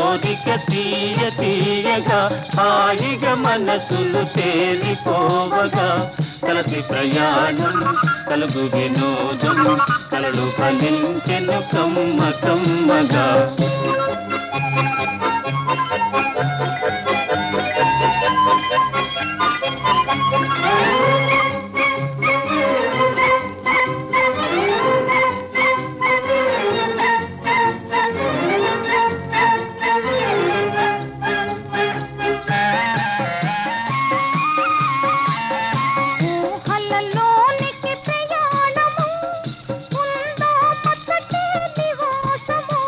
కోరిక తీయ తీయగా హాయిగా మనసులు తేలిపోవగా కలసి ప్రయాణం కలుగు వినోదం కలలు ఫలించెను కమ్మ కమ్మగా ఊహలలోనికి ప్రయాణము ఉందో మచ్చటి నివాసము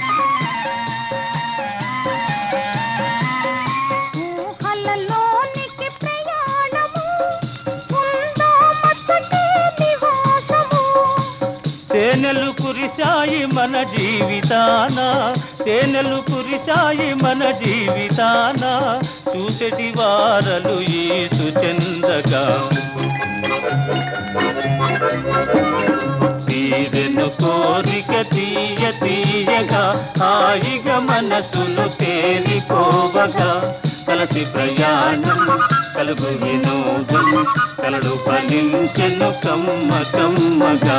ఊహలలోనికి ప్రయాణము ఉందో మచ్చటి నివాసము తేనెలు కురిశాయి మన జీవితాన తేనెలు కురిశాయి మన జీవితాన చూసటి వారలు ఈసు చెందగా తీరెను కోరిక తీయ తీయగా హాయిగా మనసులు తేలిపోవగా కలసి ప్రయాణం కలుగు వినోదం కలడు ఫలించెను కమ్మ కమ్మగా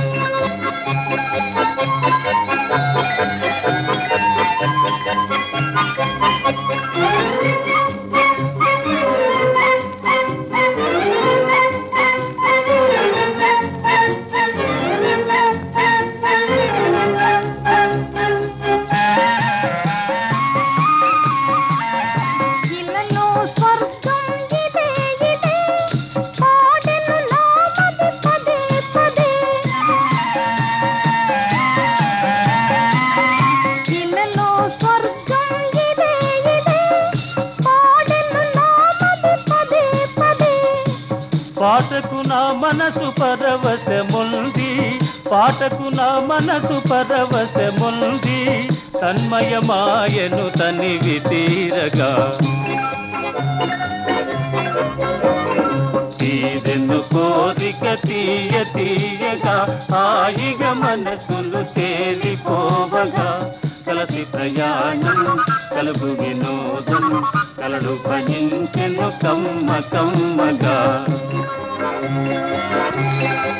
ఇలలో స్వర్గం ఇదే ఇదే పాడెను నామది పదే పదే ఇలలో స్వర్గం ఇదే ఇదే పాడెను నామది పదే పదే పాటకు నా మనసు పరవశముంది పాటకు నా మనసు పరవశముంది తన్మయమాయను తనివి తీరగా తీరెను కోరిక తీయ తీయగా హాయిగా మనసులు తేలిపోవగా కలసి ప్రయాణం కలుగు వినోదం కలడు భజించెను కమ్మ కమ్మగా